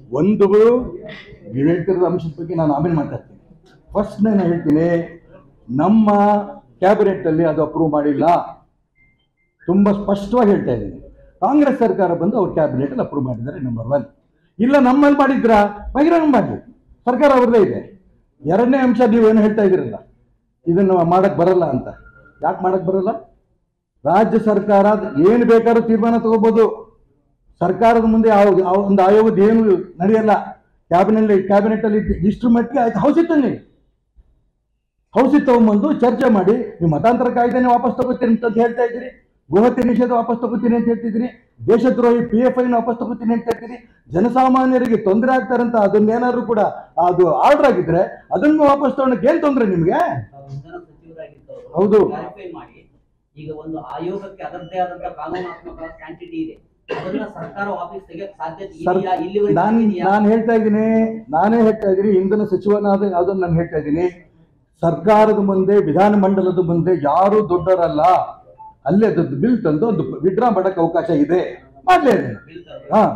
ಒಂದು ನೀವು ಹೇಳ್ತಿರೋ ಅಂಶದ ಬಗ್ಗೆ ನಾನು ಆಮೇಲೆ ಮಾತಾಡ್ತೀನಿ ಫಸ್ಟ್ ನಾನು ಹೇಳ್ತೀನಿ ನಮ್ಮ ಕ್ಯಾಬಿನೆಟ್ ಅಲ್ಲಿ ಅದು ಅಪ್ರೂವ್ ಮಾಡಿಲ್ಲ ತುಂಬಾ ಸ್ಪಷ್ಟವಾಗಿ ಹೇಳ್ತಾ ಇದ್ದೀನಿ ಕಾಂಗ್ರೆಸ್ ಸರ್ಕಾರ ಬಂದು ಅವ್ರ ಕ್ಯಾಬಿನೆಟ್ ಅಲ್ಲಿ ಅಪ್ರೂವ್ ಮಾಡಿದ್ದಾರೆ ನಂಬರ್ ಒನ್ ಇಲ್ಲ ನಮ್ಮಲ್ಲಿ ಮಾಡಿದ್ರ ಬಹಿರಂಗ ಮಾಡಿ ಸರ್ಕಾರ ಅವ್ರದ್ದೇ ಇದೆ ಎರಡನೇ ಅಂಶ ನೀವೇನು ಹೇಳ್ತಾ ಇದ್ದೀರಲ್ಲ ಇದನ್ನು ಮಾಡಕ್ ಬರಲ್ಲ ಅಂತ ಯಾಕೆ ಮಾಡಕ್ ಬರಲ್ಲ ರಾಜ್ಯ ಸರ್ಕಾರ ಏನು ಬೇಕಾದ್ರೂ ತೀರ್ಮಾನ ತಗೋಬಹುದು ಸರ್ಕಾರದ ಮುಂದೆ ಯಾವ ಯಾವ ಒಂದು ಆಯೋಗದ ಏನು ನಡೆಯಲ್ಲ ಕ್ಯಾಬಿನೆಟ್ ಕ್ಯಾಬಿನೆಟ್ ಅಲ್ಲಿ ಇಷ್ಟು ಮಟ್ಟಿಗೆ ಆಯ್ತು ಹೌಸಿತ್ತು ನೀವು ಹೌಸಿ ತಗೊಂಬಂದು ಚರ್ಚೆ ಮಾಡಿ ನೀವು ಮತಾಂತರ ಕಾಯ್ದೆನೇ ವಾಪಸ್ ತಗೋತೀನಿ ಅಂತ ಹೇಳ್ತಾ ಇದ್ದೀರಿ ಗೋಹತ್ಯೆ ನಿಷೇಧ ವಾಪಸ್ ತಗೋತೀನಿ ಅಂತ ಹೇಳ್ತಿದ್ದೀರಿ ದೇಶದ್ರೋಹಿ ಪಿ ಎಫ್ ಐನ ವಾಪಸ್ ತಗೋತೀನಿ ಅಂತ ಹೇಳ್ತೀರಿ ಜನಸಾಮಾನ್ಯರಿಗೆ ತೊಂದರೆ ಆಗ್ತಾರಂತ ಅದನ್ನೇನಾದ್ರು ಕೂಡ ಅದು ಆರ್ಡರ್ ಆಗಿದ್ರೆ ಅದನ್ನು ವಾಪಸ್ ತಗೊಳಕ್ಕೆ ಏನ್ ತೊಂದರೆ ನಿಮ್ಗೆ ಇಂಧನ ಸಚಿವರಾಗಿದ್ದವರು ಹೌದು. ಕ್ಲಾರಿಫೈ ಮಾಡಿ ಈಗ ಒಂದು ಆಯೋಗಕ್ಕೆ ಅದರದ್ದೇ ಆದಂತ ಕಾನೂನಾತ್ಮಕ ಕ್ವಾಂಟಿಟಿ ಇದೆ ಅದನ್ನ ಸರ್ಕಾರ ವಾಪಸ್ ತೆಗೆಯಕ್ ಸಾಧ್ಯತೆ ಸರ್ ಇದೆಯಾ ಇಲ್ಲಿವರೆಗೆ ನಾನು ಇದೆಯಾ? ನಾನು ಹೇಳ್ತಾ ಇದ್ದೀನಿ ನಾನೇ ಹೇಳ್ತಾ ಇದ್ದೀನಿ ಇಂಧನ ಸಚಿವನಾದ ಅದನ್ನು ನಾನು ಹೇಳ್ತಾ ಇದ್ದೀನಿ ಸರ್ಕಾರದ ಮುಂದೆ ವಿಧಾನ ಮಂಡಲದ ಮುಂದೆ ಯಾರು ದೊಡ್ಡವರಲ್ಲ ಅಲ್ಲೇ ಅದು ಬಿಲ್ ತಂದು ಒಂದು ವಿಡ್ರಾ ಮಾಡಕ್ಕೆ ಅವಕಾಶ ಇದೆ ಮಾಡ್ಲೇ ಅದನ್ನ ಬಿಲ್ ತರ್ಬೇಕು. ಹಾ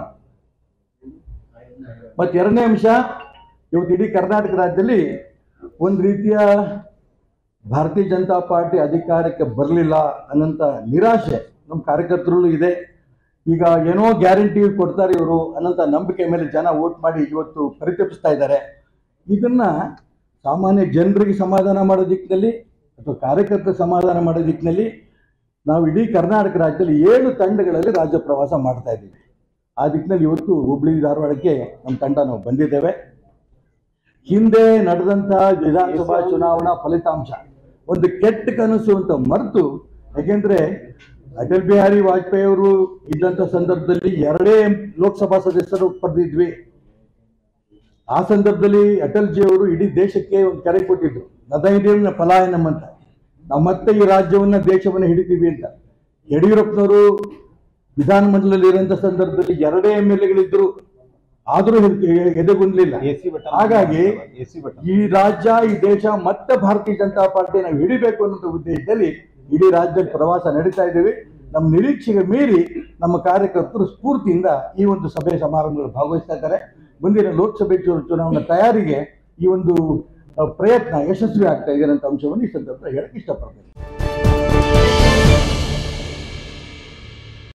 ಮತ್ತೆ ಎರಡನೇ ಅಂಶ ಇವತ್ತು ಇಡೀ ಕರ್ನಾಟಕ ರಾಜ್ಯದಲ್ಲಿ ಒಂದು ರೀತಿಯ ಭಾರತೀಯ ಜನತಾ ಪಾರ್ಟಿ ಅಧಿಕಾರಕ್ಕೆ ಬರಲಿಲ್ಲ ಅನ್ನೋಂಥ ನಿರಾಶೆ ನಮ್ಮ ಕಾರ್ಯಕರ್ತರಲ್ಲೂ ಇದೆ ಈಗ ಏನೋ ಗ್ಯಾರಂಟಿ ಕೊಡ್ತಾರೆ ಇವರು ಅನ್ನೋಂಥ ನಂಬಿಕೆ ಮೇಲೆ ಜನ ವೋಟ್ ಮಾಡಿ ಇವತ್ತು ಪರಿತಪಿಸ್ತಾ ಇದ್ದಾರೆ ಇದನ್ನ ಸಾಮಾನ್ಯ ಜನರಿಗೆ ಸಮಾಧಾನ ಮಾಡೋ ದಿಕ್ಕಿನಲ್ಲಿ ಅಥವಾ ಕಾರ್ಯಕರ್ತರ ಸಮಾಧಾನ ಮಾಡೋ ದಿಕ್ಕಿನಲ್ಲಿ ನಾವು ಇಡೀ ಕರ್ನಾಟಕ ರಾಜ್ಯದಲ್ಲಿ ಏಳು ತಂಡಗಳಲ್ಲಿ ರಾಜ್ಯ ಪ್ರವಾಸ ಮಾಡ್ತಾ ಇದ್ದೀವಿ ಆ ದಿಕ್ಕಿನಲ್ಲಿ ಇವತ್ತು ಹುಬ್ಳಿ ಧಾರವಾಡಕ್ಕೆ ನಮ್ಮ ತಂಡ ನಾವು ಬಂದಿದ್ದೇವೆ ಹಿಂದೆ ನಡೆದಂತಹ ವಿಧಾನಸಭಾ ಚುನಾವಣಾ ಫಲಿತಾಂಶ ಒಂದು ಕೆಟ್ಟ ಕನಸು ಅಂತ ಮರೆತು ಯಾಕೆಂದ್ರೆ ಅಟಲ್ ಬಿಹಾರಿ ವಾಜಪೇಯಿ ಅವರು ಇದ್ದಂಥ ಸಂದರ್ಭದಲ್ಲಿ ಎರಡೇ ಲೋಕಸಭಾ ಸದಸ್ಯರು ಪಡೆದಿದ್ವಿ ಆ ಸಂದರ್ಭದಲ್ಲಿ ಅಟಲ್ ಜಿ ಅವರು ಇಡೀ ದೇಶಕ್ಕೆ ಒಂದು ಕರೆ ಕೊಟ್ಟಿದ್ರು ನದೈದೇವ್ನ ಪಲಾಯನಂ ಅಂತ ನಾವು ಮತ್ತೆ ಈ ರಾಜ್ಯವನ್ನ ದೇಶವನ್ನ ಹಿಡಿತೀವಿ ಅಂತ ಯಡಿಯೂರಪ್ಪನವರು ವಿಧಾನಮಂಡಲದಲ್ಲಿ ಇರುವಂತ ಸಂದರ್ಭದಲ್ಲಿ ಎರಡೇ ಎಂ ಎಲ್ ಎಗಳಿದ್ರು ಆದರೂ ಎದೆಗುಂದಲಿಲ್ಲ ಎಸಿ ಬಟನ್ ಹಾಗಾಗಿ ಎಸಿ ಬಟನ್ ಈ ರಾಜ್ಯ ಈ ದೇಶ ಮತ್ತೆ ಭಾರತೀಯ ಜನತಾ ಪಾರ್ಟಿ ನಾವು ಹಿಡಿಬೇಕು ಅನ್ನೋ ಉದ್ದೇಶದಲ್ಲಿ ಇಡೀ ರಾಜ್ಯದಲ್ಲಿ ಪ್ರವಾಸ ನಡೀತಾ ಇದ್ದೀವಿ ನಮ್ಮ ನಿರೀಕ್ಷೆಗೆ ಮೀರಿ ನಮ್ಮ ಕಾರ್ಯಕರ್ತರು ಸ್ಫೂರ್ತಿಯಿಂದ ಈ ಒಂದು ಸಭೆ ಸಮಾರಂಭಗಳು ಭಾಗವಹಿಸ್ತಾ ಇದ್ದಾರೆ ಮುಂದಿನ ಲೋಕಸಭೆ ಚು- ಚುನಾವಣಾ ತಯಾರಿಗೆ ಈ ಒಂದು ಅಹ್, ಪ್ರಯತ್ನ ಯಶಸ್ವಿ ಆಗ್ತಾ ಇದೆ ಅಂತ ಅಂಶವನ್ನು ಈ ಸಂದರ್ಭದಲ್ಲಿ ಹೇಳಕ್ ಇಷ್ಟಪಡ್ತೇನೆ